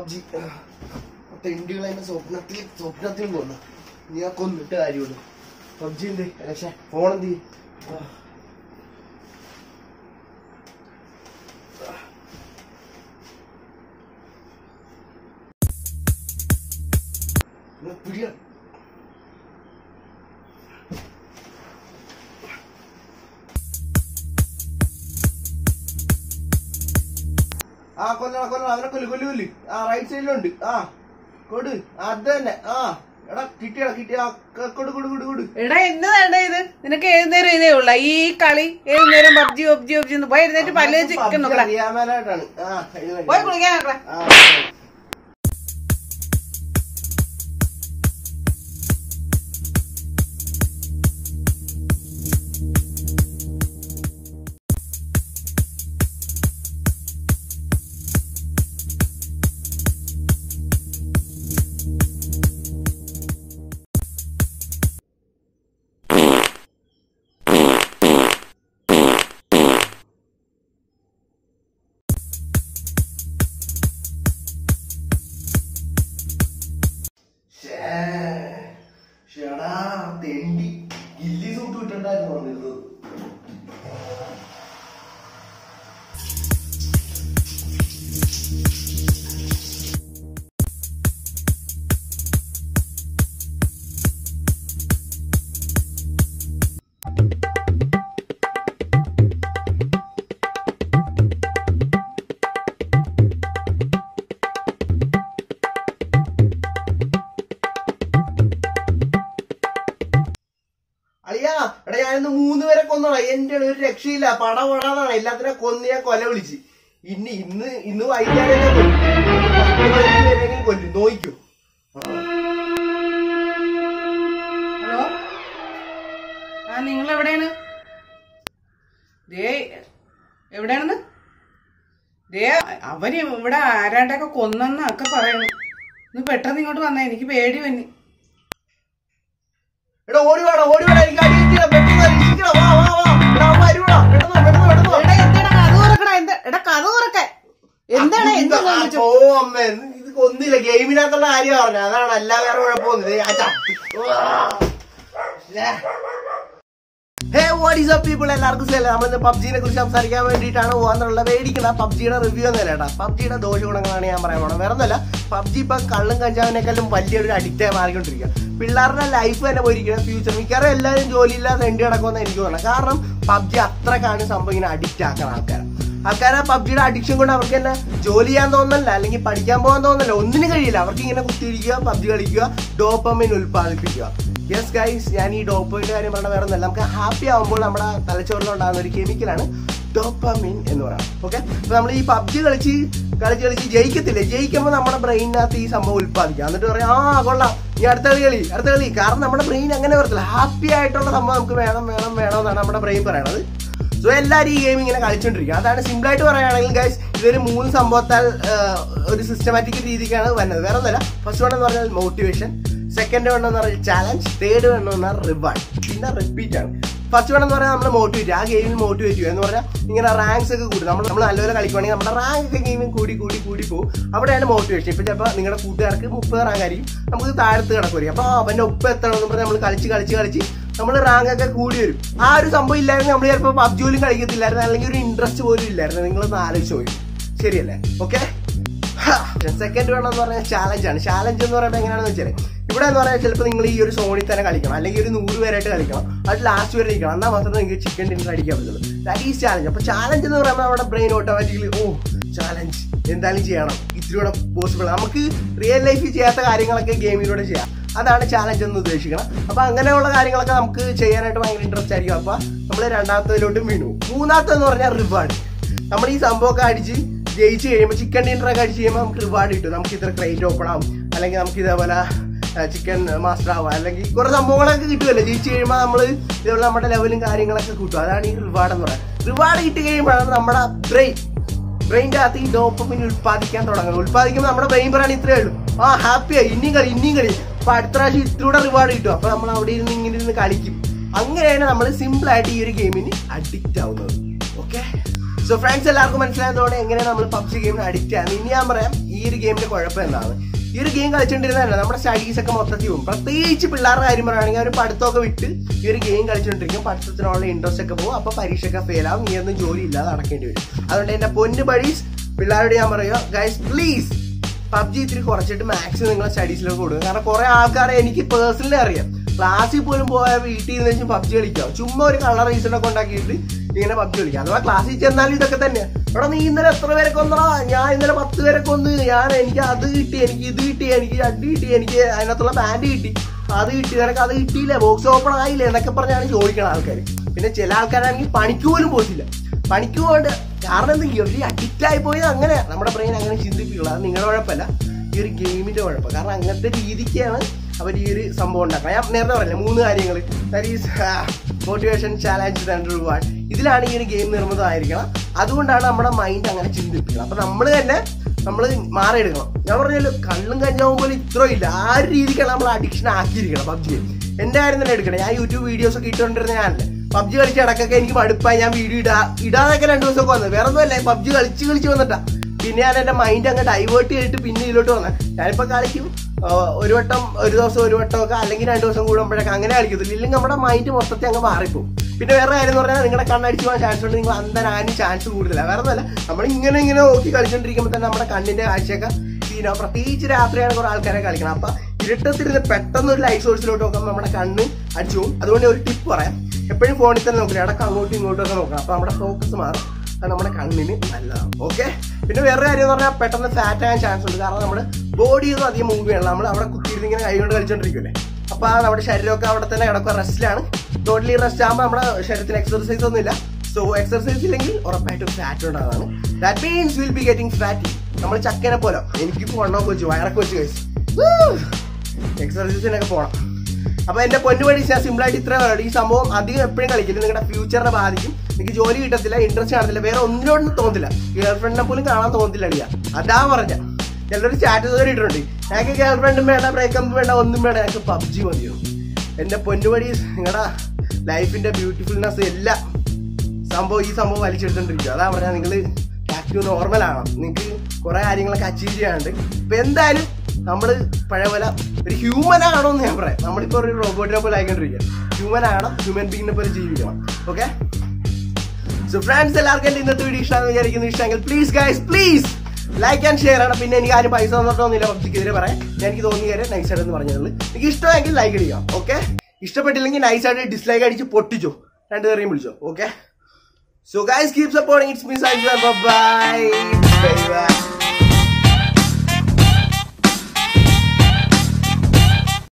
PUBG തെണ്ടികൾ എന്നെ സ്വപ്നത്തിൽ സ്വപ്നത്തിൽ കൊന്നു നീ ആ കൊന്നിട്ട് കാര്യമുള്ളൂ പബ്ജി എന്ത് പക്ഷേ ഫോൺ എന്ത് ചെയ്യും? ആ. ഇങ്ങ് പിടിയാ. ആ കൊല്ലണം കൊല്ലണം അവനെ കൊല്ലു കൊല്ലു കൊല്ലു ആ റൈറ്റ് സൈഡിലുണ്ട് ആ കൊടു അത് തന്നെ ആ എടാ കിട്ടിയടാ കിട്ടിയ ആ ക- കൊടു കൊടു കൊടു കൊടു എടാ എന്ത് വേണ്ട ഇത് നിനക്ക് ഏത് നേരം ഇതേ ഉള്ള ഈ കളി ഏത് നേരം പബ്ജി പബ്ജി പബ്ജി എന്ന് പോയി എഴുന്നേറ്റ് പല്ല് ചിക്കൻ നോക്കടാ അറിയാമേലായിട്ടാണ് ആ ഇത് വേണ്ട. പോയി കുളിക്കാൻ നോക്കടാ ആ ശ്ശേ. ശ്ശെടാ, തെണ്ടി ഗില്ലി സൂട്ട് ഇട്ടിട്ടായിരുന്നു വന്നിരുന്നത് അളിയാ എടാ ഞാനിന്ന് മൂന്ന് പേരെ കൊന്നോളാം എന്റെ ഒരു രക്ഷയില്ല പട പടാന്നാണ് എല്ലാത്തിനെ കൊന്ന് ഞാൻ കൊല വിളിച്ച് ഇനി ഇന്ന് ഇന്ന് വൈകുന്നേരം ഞാൻ കൊല്ലും. പത്ത് പതിനഞ്ച് പേരെങ്കിലും കൊല്ലും നോയിക്കും ഹലോ ആ നിങ്ങൾ എവിടെയാണ് ദേ എവിടെയാണെന്ന് ദേ അവന് ഇവിടെ ആരാണ്ടൊക്കെ കൊന്നെന്നൊക്കെ പറയുന്നു ഒന്ന് പെട്ടെന്ന് ഇങ്ങോട്ട് വന്നാ എനിക്ക് പേടി വന്നി എടാ ഓടി വാടാ ഓടി വാടാ എനിക്ക് അടി കിട്ടിയില്ല പെട്ടെന്ന് വാ, ഇരിക്കടാ, വാ വാ വാ എടാ അവൻ വരുവാടാ പെട്ടെന്ന് വാ, പെട്ടെന്ന് വാ, പെട്ടെന്ന് വാ. എടാ എന്താടാ കഥ തുറക്കടാ എന്താ എടാ കഥ തുറക്കാൻ എന്താണ് എന്ത് ഇത് ആ, ഓ അമ്മ ഇത് കൊന്നില്ല ഗെയിമിനകത്തുള്ള കാര്യം പറഞ്ഞു അതാണ് എല്ലാ വേറെ കുഴപ്പമൊന്നും ഞാൻ ചത്തു. ഉവ്വാ. ശ്ശേ. Hey what is up people എല്ലാവർക്കും സുഖമല്ലേ നമ്മൾ പബ്ജിനെ കുറിച്ച് സംസാരിക്കാൻ വേണ്ടിയിട്ടാണ് പോകാന്നുള്ള മേടിക്കുന്ന പബ്ജിയുടെ റിവ്യൂ ഒന്നല്ല കേട്ടോ പബ്ജിയുടെ ദോഷഗുണങ്ങളാണ് ഞാൻ പറയാൻ പോണത് വേറെ ഒന്നല്ല പബ്ജി ഇപ്പൊ കള്ളും കഞ്ചാവിനേക്കാളും വലിയൊരു അഡിക്റ്റായി മാറിക്കൊണ്ടിരിക്കുക പിള്ളേരുടെ ലൈഫ് തന്നെ പോയിരിക്കണം ഫ്യൂച്ചർ മിക്കവാറും എല്ലാവരും ജോലിയില്ലാതെ തെണ്ടി കിടക്കുമെന്ന് എനിക്ക് തോന്നുന്നത് കാരണം പബ്ജി അത്രക്കാണ് സംഭവം ഇങ്ങനെ അഡിക്റ്റ് ആക്കാൻ ആൾക്കാരെ ആൾക്കാരെ പബ്ജിയുടെ അഡിക്ഷൻ കൊണ്ട് അവർക്ക് തന്നെ ജോലി ചെയ്യാൻ തോന്നല്ല അല്ലെങ്കിൽ പഠിക്കാൻ പോകാൻ തോന്നല്ല ഒന്നിനും കഴിയില്ല അവർക്ക് ഇങ്ങനെ കുത്തിയിരിക്കുക പബ്ജി കളിക്കുക ഡോപ്പമിൻ ഉൽപ്പാദിപ്പിക്കുക യെസ് ഗൈസ് ഞാൻ ഈ ഡോപ്പമിന്റെ കാര്യം പറഞ്ഞ വേറെ ഒന്നല്ല നമുക്ക് ഹാപ്പി ആകുമ്പോൾ നമ്മുടെ തലച്ചോറിൽ ഉണ്ടാകുന്ന ഒരു കെമിക്കലാണ് ഡോപ്പമിൻ എന്ന് പറയുന്നത് ഓക്കെ അപ്പൊ നമ്മൾ ഈ പബ്ജി കളിച്ച് കളിച്ച് കളിച്ച് ജയിക്കത്തില്ലേ ജയിക്കുമ്പോൾ നമ്മുടെ ബ്രെയിനകത്ത് ഈ സംഭവം ഉൽപ്പാദിക്കുക എന്നിട്ട് പറയാം ആ കൊള്ളാം ഈ അടുത്ത കളി കളി അടുത്ത കളി കാരണം നമ്മുടെ ബ്രെയിൻ അങ്ങനെ വരത്തില്ല ഹാപ്പി ആയിട്ടുള്ള സംഭവം നമുക്ക് വേണം വേണം വേണം എന്നാണ് നമ്മുടെ ബ്രെയിൻ പറയണത് സോ എല്ലാവരും ഈ ഗെയിം ഇങ്ങനെ കളിച്ചോണ്ടിരിക്കുക അതാണ് സിമ്പിൾ ആയിട്ട് പറയുകയാണെങ്കിൽ ഗൈസ് ഇതൊരു മൂന്ന് സംഭവത്താൽ ആ, ഒരു സിസ്റ്റമാറ്റിക് രീതിക്കാണ് വരുന്നത് വേറെ ഒന്നല്ല ഫസ്റ്റ് വൺ എന്ന് പറഞ്ഞാൽ മോട്ടിവേഷൻ സെക്കൻഡ് വൺ എന്ന് പറഞ്ഞാൽ ചാലഞ്ച് തേർഡ് വൺ എന്ന് പറഞ്ഞാൽ റിവാർഡ് പിന്നെ റിപ്പീറ്റ് ആണ് ഫസ്റ്റ് വൺ എന്ന് പറഞ്ഞാൽ നമ്മൾ മോട്ടിവേറ്റ് ആ ഗെയിമിൽ മോട്ടിവേറ്റ് ചെയ്യുക എന്ന് പറഞ്ഞാൽ ഇങ്ങനെ റാങ്ക്സ് ഒക്കെ കൂടി നമ്മൾ നമ്മൾ നല്ലപോലെ കളിക്കുവാണെങ്കിൽ നമ്മുടെ റാങ്ക് ഒക്കെ ഗെയിമിൽ കൂടി കൂടി കൂടി പോകും അവിടെയാണ് മോട്ടിവേഷൻ ഇപ്പൊ ചിലപ്പോൾ നിങ്ങളുടെ കൂട്ടുകാർക്ക് മുപ്പത് റാങ്ക് ആയിരിക്കും നമുക്ക് താഴത്ത് കിടക്കുമായിരിക്കും അപ്പോൾ അവന്റെ ഒപ്പം എത്തണം എന്ന് പറഞ്ഞാൽ നമ്മൾ കളിച്ച് കളിച്ച് കളിച്ച് നമ്മൾ റാങ്ക് ഒക്കെ കൂടി വരും ആ ഒരു സംഭവം ഇല്ലായിരുന്നു നമ്മൾ ചിലപ്പോൾ പബ്ജി പോലും കളിക്കത്തില്ലായിരുന്നു അല്ലെങ്കിൽ ഒരു ഇൻട്രസ്റ്റ് പോലും ഇല്ലായിരുന്നു നിങ്ങളൊന്ന് ആലോചിച്ച് പോയി ശരിയല്ലേ ഓക്കെ സെക്കൻഡ് വേണം എന്ന് പറഞ്ഞാൽ ചാലഞ്ച് ആണ് ചാലഞ്ച് എന്ന് പറയുമ്പോൾ എങ്ങനെയാണെന്ന് വെച്ചാൽ ഇവിടെ എന്ന് പറഞ്ഞാൽ ചിലപ്പോൾ നിങ്ങൾ ഈ ഒരു സോണിൽ തന്നെ കളിക്കണം അല്ലെങ്കിൽ ഒരു നൂറ് പേരായിട്ട് കളിക്കണം അത് ലാസ്റ്റ് വരെ ഇരിക്കണം എന്നാൽ മാത്രമേ നിങ്ങൾക്ക് ചിക്കൻ ഡിന്നർ അടിക്കാൻ പറ്റുള്ളൂ ദാറ്റ് ഈസ് ചാലഞ്ച് അപ്പോൾ ചാലഞ്ച് എന്ന് പറയുമ്പോൾ നമ്മുടെ ബ്രെയിൻ ഓട്ടോമാറ്റിക്കലി ഓ ചാലഞ്ച് എന്തായാലും ചെയ്യണം ഇത്തിരി കൂടെ പോസിബിൾ നമുക്ക് റിയൽ ലൈഫിൽ ചെയ്യാത്ത കാര്യങ്ങളൊക്കെ ഗെയിമിലൂടെ ചെയ്യാം അതാണ് ചാലഞ്ച് എന്ന് ഉദ്ദേശിക്കണം അപ്പൊ അങ്ങനെയുള്ള കാര്യങ്ങളൊക്കെ നമുക്ക് ചെയ്യാനായിട്ട് ഭയങ്കര ഇൻട്രസ്റ്റ് ആയിരിക്കും അപ്പൊ നമ്മൾ രണ്ടാമത്തതിലോട്ട് വീണു മൂന്നാമത്തെന്ന് പറഞ്ഞാൽ റിവാർഡ് നമ്മൾ ഈ സംഭവമൊക്കെ അടിച്ച് ജയിച്ച് കഴിയുമ്പോൾ ചിക്കൻ ഡിന്നർ ഒക്കെ അടിച്ച് കഴിയുമ്പോൾ നമുക്ക് റിവാർഡ് കിട്ടും നമുക്ക് ഇത്ര ക്രേറ്റ് ഓപ്പൺ ആവും അല്ലെങ്കിൽ നമുക്ക് ഇതേപോലെ ചിക്കൻ മാസ്റ്റർ ആവും അല്ലെങ്കിൽ കുറെ സംഭവങ്ങളൊക്കെ കിട്ടുമല്ലോ ജയിച്ച് കഴിയുമ്പോൾ നമ്മൾ ഇതേപോലെ നമ്മുടെ ലെവലും കാര്യങ്ങളൊക്കെ കിട്ടും അതാണ് ഈ റിവാർഡ് എന്ന് പറയുന്നത് റിവാർഡ് കിട്ടി കഴിയുമ്പോഴാണ് നമ്മുടെ ബ്രെയിൻ ബ്രെയിൻ്റെ അകത്ത് ഈ ഡോപ്പമിൻ ഉൽപ്പാദിക്കാൻ തുടങ്ങുന്നത് ഉൽപ്പാദിക്കുമ്പോൾ നമ്മുടെ ബ്രെയിൻ പറയാണ് ഇത്രയേ ഉള്ളൂ ആ ഹാപ്പിയായി ഇനിയും കളി ഇനിയും കളി അപ്പൊ അടുത്ത പ്രാവശ്യം ഇത്രൂടെ റിവാർഡ് കിട്ടും അപ്പൊ നമ്മൾ അവിടെ ഇരുന്ന് ഇങ്ങനെ ഇരുന്ന് കളിക്കും അങ്ങനെയാണ് നമ്മൾ സിമ്പിൾ ആയിട്ട് ഈ ഒരു ഗെയിമിന് അഡിക്റ്റ് ആവുന്നത് ഓക്കെ സോ ഫ്രണ്ട്സ് എല്ലാവർക്കും മനസ്സിലായതോടെ എങ്ങനെയാണ് നമ്മൾ പബ്ജി ഗെയിമിന് അഡിക്റ്റ് ആകുന്നത് ഇനി ഞാൻ പറയാം ഈ ഈ ഒരു ഗെയിമിന്റെ കുഴപ്പം എന്താണ് ഈ ഒരു ഗെയിം കളിച്ചോണ്ടിരുന്ന നമ്മുടെ സ്റ്റഡീസ് ഒക്കെ മൊത്തത്തിൽ പോകും പ്രത്യേകിച്ച് പിള്ളേരുടെ കാര്യം പറയുകയാണെങ്കിൽ അവർ പഠിത്തമൊക്കെ വിട്ട് ഈ ഒരു ഗെയിം കളിച്ചുകൊണ്ടിരിക്കും പഠിത്തത്തിനുള്ള ഇൻട്രസ്റ്റ് ഒക്കെ പോകും അപ്പൊ പരീക്ഷയൊക്കെ ഫെയിൽ ആവും നീ ഒന്നും ജോലി ഇല്ലാതെ നടക്കേണ്ടി വരും അതുകൊണ്ട് എന്റെ പൊന്നു ബഡീസ് പിള്ളേരോട് ഞാൻ പറയുക ഗൈസ് പ്ലീസ് പബ്ജി ഇത്തിരി കുറച്ചിട്ട് മാക്സിമം നിങ്ങളെ സ്റ്റഡീസിലേക്ക് കൊടുക്കുക കാരണം കുറെ ആൾക്കാരെ എനിക്ക് പേഴ്സണലി അറിയാം ക്ലാസ്സിൽ പോലും പോയ വീട്ടിൽ നിന്ന് വെച്ച് പബ്ജി കളിക്കാം ചുമ്മാ ഒരു കളർ റീസൺ ഒക്കെ ഉണ്ടാക്കിയിട്ട് ഇങ്ങനെ പബ്ജി കളിക്കാം അഥവാ ക്ലാസ്സിൽ ചെന്നാലും ഇതൊക്കെ തന്നെ എടാ നീ ഇന്നലെ എത്ര പേരെ കൊന്നടാ ഞാൻ ഇന്നലെ പത്ത് പേരെ കൊന്ന് ഞാൻ എനിക്ക് അത് കിട്ടി എനിക്ക് ഇത് കിട്ടി എനിക്ക് അടി കിട്ടി എനിക്ക് അതിനകത്തുള്ള ബാൻഡ് കിട്ടി അത് കിട്ടി നിനക്ക് അത് കിട്ടിയില്ലേ ബോക്സ് ഓപ്പൺ ആയില്ലേ എന്നൊക്കെ പറഞ്ഞാണ് ചോദിക്കണം ആൾക്കാർ പിന്നെ ചില ആൾക്കാരാണെങ്കിൽ പണിക്ക് പോലും പോയിട്ടില്ല പണിക്ക് പോകണ്ട കാരണം എന്താ ഇവര് അഡിക്റ്റ് ആയി പോയത് അങ്ങനെ നമ്മുടെ ബ്രെയിൻ അങ്ങനെ ചിന്തിപ്പിക്കുള്ളൂ അത് നിങ്ങളുടെ കുഴപ്പമല്ല ഈ ഒരു ഗെയിമിന്റെ കുഴപ്പം കാരണം അങ്ങനത്തെ രീതിക്കാണ് അവർ ഈ ഒരു സംഭവം ഉണ്ടാക്കുന്നത് ഞാൻ നേരത്തെ പറഞ്ഞില്ല മൂന്ന് കാര്യങ്ങൾ that is motivation challenge and reward ഇതിലാണ് ഈ ഒരു ഗെയിം നിർമ്മിതമായിരിക്കണം അതുകൊണ്ടാണ് നമ്മുടെ മൈൻഡ് അങ്ങനെ ചിന്തിപ്പിക്കുന്നത് അപ്പൊ നമ്മൾ തന്നെ നമ്മൾ മാറിയെടുക്കണം ഞാൻ പറഞ്ഞല്ലോ കള്ളും കഞ്ചാവും പോലെ ഇത്രയും ഇല്ല ആ ഒരു രീതിക്കാണ് നമ്മൾ അഡിക്ഷൻ ആക്കിയിരിക്കണം പബ്ജി എന്റെ കാര്യം തന്നെ എടുക്കണം ഞാൻ യൂട്യൂബ് വീഡിയോസ് ഒക്കെ ഇട്ടുകൊണ്ടിരുന്ന ഞാനല്ലേ പബ്ജി കളിച്ച ഇടക്കൊക്കെ എനിക്ക് മടുപ്പായി ഞാൻ വീഡിയോ ഇടാ ഇടാതൊക്കെ രണ്ടു ദിവസമൊക്കെ വന്നത് വേറെ ഒന്നുമല്ല പബ്ജി കളിച്ച് കളിച്ച് വന്നിട്ടാ പിന്നെ ഞാൻ എന്റെ മൈൻഡ് അങ്ങ് ഡൈവേർട്ട് ചെയ്തിട്ട് പിന്നെ ഇതിലോട്ട് വന്ന ഞാനിപ്പോ കളിക്കും ആ, ഒരു വട്ടം ഒരു ദിവസം ഒരു വട്ടം ഒക്കെ അല്ലെങ്കിൽ രണ്ടു ദിവസം കൂടുമ്പോഴൊക്കെ അങ്ങനെ കളിക്കത്തില്ല ഇല്ലെങ്കിൽ നമ്മുടെ മൈൻഡ് മൊത്തത്തിൽ അങ്ങ് മാറിപ്പോകും പിന്നെ വേറെ കാര്യം എന്ന് പറഞ്ഞാൽ നിങ്ങളുടെ കണ്ണടിച്ച് പോകാൻ ചാൻസ് ഉണ്ട് നിങ്ങൾ അന്തരാനും ചാൻസ് കൂടുതലാണ് വേറെ ഒന്നുമല്ല നമ്മൾ ഇങ്ങനെ ഇങ്ങനെ നോക്കി കളിച്ചോണ്ടിരിക്കുമ്പോൾ തന്നെ നമ്മുടെ കണ്ണിന്റെ കാഴ്ചയൊക്കെ സീനോ പ്രത്യേകിച്ച് രാത്രിയാണ് കുറെ ആൾക്കാരെ കളിക്കണം അപ്പൊ ഇരുട്ടത്തിരുന്ന് പെട്ടെന്ന് ഒരു ലൈറ്റ് സോഴ്സിലോട്ട് നോക്കുമ്പോൾ നമ്മുടെ കണ്ണ് അടിച്ചു പോകും അതുകൊണ്ട് ഒരു ടിപ്പ് പറയാം എപ്പോഴും ഫോണിൽ തന്നെ നോക്കില്ല ഇടക്ക് അങ്ങോട്ടും ഇങ്ങോട്ടും ഒക്കെ നോക്കണം അപ്പൊ നമ്മുടെ ഫോക്കസ് മാറും അത് നമ്മുടെ കണ്ണിന് നല്ലതാണ് ഓക്കെ പിന്നെ വേറെ കാര്യം എന്ന് പറഞ്ഞാൽ പെട്ടെന്ന് ഫാറ്റ് ആകാൻ ചാൻസ് ഉണ്ട് കാരണം നമ്മുടെ ബോഡി ഒന്നും അധികം മൂവ് ചെയ്യണം നമ്മൾ അവിടെ കുത്തിയിരുന്ന് ഇങ്ങനെ കൈ കൊണ്ട് കളിച്ചോണ്ടിരിക്കുമല്ലേ അപ്പൊ ആ നമ്മുടെ ശരീരമൊക്കെ അവിടെ തന്നെ കിടക്കുക റെസ്റ്റിലാണ് ടോട്ടലി റെസ്റ്റ് ആകുമ്പോൾ നമ്മുടെ ശരീരത്തിന് എക്സർസൈസ് ഒന്നും ഇല്ല സോ എക്സർസൈസ് ഇല്ലെങ്കിൽ ഉറപ്പായിട്ടും ഫാറ്റ് ഉണ്ടാകുന്നതാണ് that means will be getting fat നമ്മൾ ചക്കനെ പോലെ എനിക്കിപ്പോ വണ്ണമൊക്കെ വെച്ചു വയറൊക്കെ വെച്ച് കഴിച്ചു എക്സർസൈസിനൊക്കെ പോകണം അപ്പൊ എന്റെ പൊന്നുപടി ഞാൻ സിമ്പിൾ ആയിട്ട് ഇത്ര പറയുള്ളൂ ഈ സംഭവം അധികം എപ്പോഴും കളിക്കില്ല നിങ്ങളുടെ ഫ്യൂച്ചറിനെ ബാധിക്കും നിങ്ങൾക്ക് ജോലി കിട്ടത്തില്ല ഇൻട്രസ്റ്റ് കാണത്തില്ല വേറെ ഒന്നിനോടും തോന്നില്ല ഗേൾ ഫ്രണ്ടിനെ പോലും കാണാൻ തോന്നില്ല അടിയാ അതാ പറഞ്ഞ ചിലർ ചാറ്റ് കയറി ഇട്ടിട്ടുണ്ട് ഞങ്ങൾക്ക് ഗേൾ ഫ്രണ്ടും വേണ്ട ബ്രേക്കപ്പ് വേണ്ട ഒന്നും വേണ്ട ഞങ്ങൾക്ക് പബ്ജി മതിയോ എന്റെ പൊന്നുപടി നിങ്ങളുടെ ലൈഫിന്റെ ബ്യൂട്ടിഫുൾനെസ് എല്ലാം സംഭവം ഈ സംഭവം വലിച്ചെടുത്തോണ്ടിരിക്കും അതാ പറഞ്ഞാൽ നിങ്ങൾ ആക്റ്റീവ് നോർമൽ ആവണം നിങ്ങൾക്ക് കുറെ കാര്യങ്ങളൊക്കെ അച്ചീവ് ചെയ്യാനുണ്ട് ഇപ്പൊ എന്തായാലും നമ്മൾ പഴയ പോലെ ഒരു ഹ്യൂമൻ ആണോ എന്ന് ഞാൻ പറയാം നമ്മളിപ്പോ ഒരു റോബോട്ടിനെ പോലെ ആയിക്കൊണ്ടിരിക്കുക ഹ്യൂമൻ ആവണം ഹ്യൂമൻ ബീങ്ങിനെ പോലെ ജീവിക്കണം ഓക്കെ സോ ഫ്രണ്ട്സ് എല്ലാവർക്കും എന്റെ ഇന്നത്തെ വീഡിയോ ഇഷ്ടമാണെന്ന് വിചാരിക്കുന്നു ഇഷ്ടമെങ്കിൽ please guys please like and share ആണ് പിന്നെ എനിക്ക് ആരും പൈസ തന്നിട്ടൊന്നുമില്ല പബ്ജിക്കെതിരെ പറയാം ഞാൻ എനിക്ക് തോന്നിയ കാര്യം നൈസായിട്ട് എന്ന് പറഞ്ഞുള്ളൂ എനിക്ക് ഇഷ്ടമെങ്കിൽ ലൈക്ക് അടിക്കാം ഓക്കെ ഇഷ്ടപ്പെട്ടില്ലെങ്കിൽ നൈസായിട്ട് ഡിസ്ലൈക്ക് അടിച്ച് പൊട്ടിച്ചോ രണ്ടു പേരെയും വിളിച്ചോ okay so guys keep supporting it's me side bye by